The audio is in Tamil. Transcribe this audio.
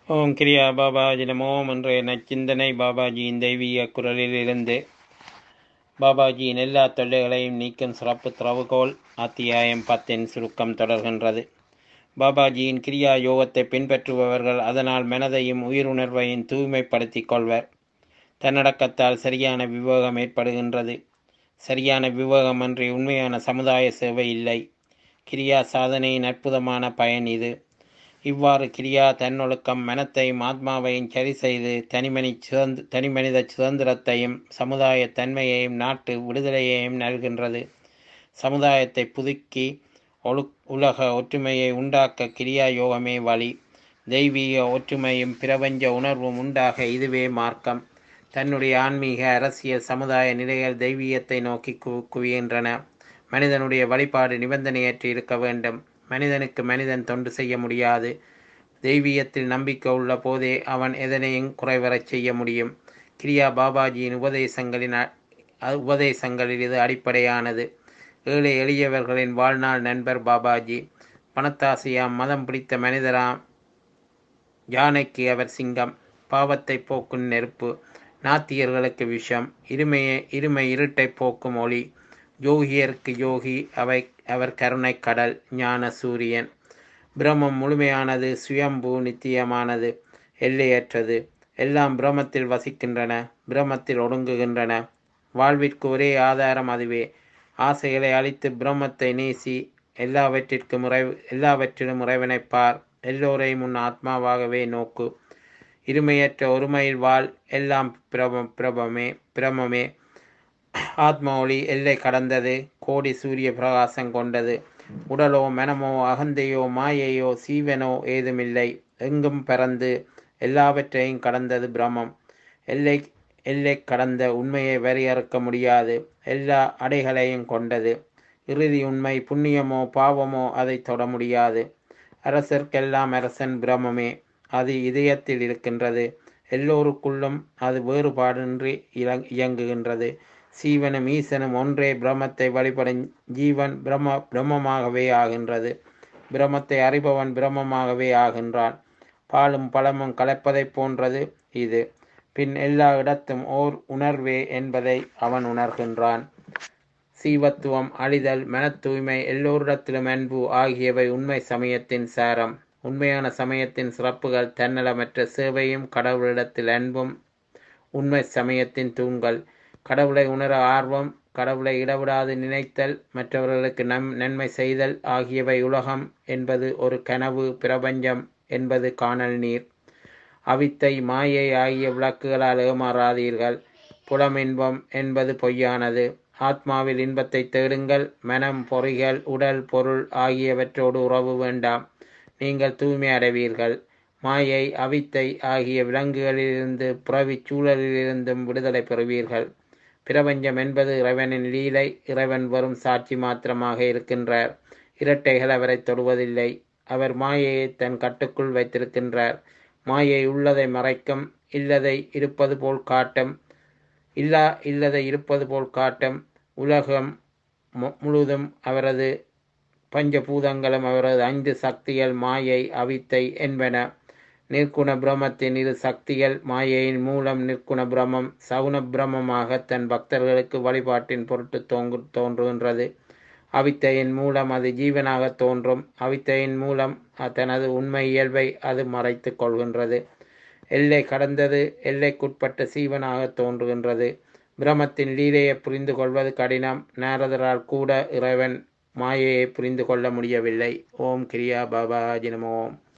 ஓம் கிரியா பாபாஜி நமோம் என்ற நச்சிந்தனை பாபாஜியின் தெய்வீக குரலில் இருந்து பாபாஜியின் எல்லா தொல்லைகளையும் நீக்கும் சிறப்பு திறவுகோல் அத்தியாயம் பத்தின் சுருக்கம் தொடர்கின்றது பாபாஜியின் கிரியா யோகத்தை பின்பற்றுபவர்கள் அதனால் மனதையும் உயிருணர்வையும் தூய்மைப்படுத்திக் கொள்வர் தன்னடக்கத்தால் சரியான விவேகம் ஏற்படுகின்றது சரியான விவேகமன்றி உண்மையான சமுதாய சேவை இல்லை கிரியா சாதனையின் அற்புதமான பயன் இது இவ்வாறு கிரியா தன்னொழுக்கம் மனத்தையும் ஆத்மாவையும் சரி செய்து தனிமனி சுதந்திர தனிமனித சுதந்திரத்தையும் சமுதாய தன்மையையும் நாட்டு விடுதலையையும் நல்கின்றது சமுதாயத்தை புதுக்கி ஒழு உலக ஒற்றுமையை உண்டாக்க கிரியா யோகமே வழி தெய்வீக ஒற்றுமையும் பிரபஞ்ச உணர்வும் உண்டாக இதுவே மார்க்கம் தன்னுடைய ஆன்மீக அரசியல் சமுதாய நிலைகள் தெய்வீகத்தை நோக்கி கு குவிகின்றன மனிதனுடைய வழிபாடு நிபந்தனையற்று இருக்க வேண்டும் மனிதனுக்கு மனிதன் தொண்டு செய்ய முடியாது தெய்வீகத்தில் நம்பிக்கை உள்ள போதே அவன் எதனையும் குறைவரச் செய்ய முடியும் கிரியா பாபாஜியின் உபதேசங்களின் உபதேசங்களில் இது அடிப்படையானது ஏழை எளியவர்களின் வாழ்நாள் நண்பர் பாபாஜி பணத்தாசையாம் மதம் பிடித்த மனிதராம் யானைக்கு அவர் சிங்கம் பாவத்தை போக்கும் நெருப்பு நாத்தியர்களுக்கு விஷம் இருமையை இருமை இருட்டை போக்கும் ஒளி யோகியருக்கு யோகி அவை அவர் கருணை கடல் ஞான சூரியன் பிரம்மம் முழுமையானது சுயம்பு நித்தியமானது எல்லையற்றது எல்லாம் பிரமத்தில் வசிக்கின்றன பிரமத்தில் ஒடுங்குகின்றன வாழ்விற்கு ஒரே ஆதாரம் அதுவே ஆசைகளை அழித்து பிரம்மத்தை நேசி எல்லாவற்றிற்கும் இறை எல்லாவற்றிலும் இறைவனை பார் எல்லோரையும் உன் ஆத்மாவாகவே நோக்கு இருமையற்ற ஒருமையில் வாழ் எல்லாம் பிரப பிரபமே பிரமமே ஆத்ம ஒளி எல்லை கடந்தது கோடி சூரிய பிரகாசம் கொண்டது உடலோ மனமோ அகந்தையோ மாயையோ சீவனோ ஏதுமில்லை எங்கும் பறந்து எல்லாவற்றையும் கடந்தது பிரமம் எல்லை எல்லை கடந்த உண்மையை வரையறுக்க முடியாது எல்லா அடைகளையும் கொண்டது இறுதி உண்மை புண்ணியமோ பாவமோ அதை தொட முடியாது அரசர்க்கெல்லாம் அரசன் பிரமமே அது இதயத்தில் இருக்கின்றது எல்லோருக்குள்ளும் அது வேறுபாடின்றி இயங்குகின்றது சீவனும் ஈசனும் ஒன்றே பிரம்மத்தை வழிபடும் ஜீவன் பிரம்ம பிரம்மமாகவே ஆகின்றது பிரம்மத்தை அறிபவன் பிரம்மமாகவே ஆகின்றான் பாலும் பழமும் கலப்பதைப் போன்றது இது பின் எல்லா இடத்தும் ஓர் உணர்வே என்பதை அவன் உணர்கின்றான் சீவத்துவம் அழிதல் மன தூய்மை எல்லோரிடத்திலும் அன்பு ஆகியவை உண்மை சமயத்தின் சாரம் உண்மையான சமயத்தின் சிறப்புகள் தன்னலமற்ற சேவையும் கடவுளிடத்தில் அன்பும் உண்மை சமயத்தின் தூண்கள் கடவுளை உணர ஆர்வம் கடவுளை இடவிடாது நினைத்தல் மற்றவர்களுக்கு நம் நன்மை செய்தல் ஆகியவை உலகம் என்பது ஒரு கனவு பிரபஞ்சம் என்பது காணல் நீர் அவித்தை மாயை ஆகிய விளக்குகளால் ஏமாறாதீர்கள் புலமின்பம் என்பது பொய்யானது ஆத்மாவில் இன்பத்தை தேடுங்கள் மனம் பொறிகள் உடல் பொருள் ஆகியவற்றோடு உறவு வேண்டாம் நீங்கள் தூய்மை அடைவீர்கள் மாயை அவித்தை ஆகிய விலங்குகளிலிருந்து புறவிச் சூழலிலிருந்தும் விடுதலை பெறுவீர்கள் பிரபஞ்சம் என்பது இறைவனின் லீலை இறைவன் வரும் சாட்சி மாத்திரமாக இருக்கின்றார் இரட்டைகள் அவரை தொடுவதில்லை அவர் மாயையை தன் கட்டுக்குள் வைத்திருக்கின்றார் மாயை உள்ளதை மறைக்கும் இல்லதை இருப்பது போல் காட்டும் இல்லா இல்லதை இருப்பது போல் காட்டும் உலகம் முழுதும் அவரது பஞ்சபூதங்களும் அவரது ஐந்து சக்திகள் மாயை அவித்தை என்பன நிற்குண பிரமத்தின் இரு சக்திகள் மாயையின் மூலம் நிற்குண பிரமம் சகுன பிரமமாக தன் பக்தர்களுக்கு வழிபாட்டின் பொருட்டு தோன்று தோன்றுகின்றது அவித்தையின் மூலம் அது ஜீவனாக தோன்றும் அவித்தையின் மூலம் தனது உண்மை இயல்பை அது மறைத்து கொள்கின்றது எல்லை கடந்தது எல்லைக்குட்பட்ட சீவனாக தோன்றுகின்றது பிரமத்தின் லீலையை புரிந்து கொள்வது கடினம் நாரதரால் கூட இறைவன் மாயையை புரிந்து கொள்ள முடியவில்லை ஓம் கிரியா பாபாஜி நமோம்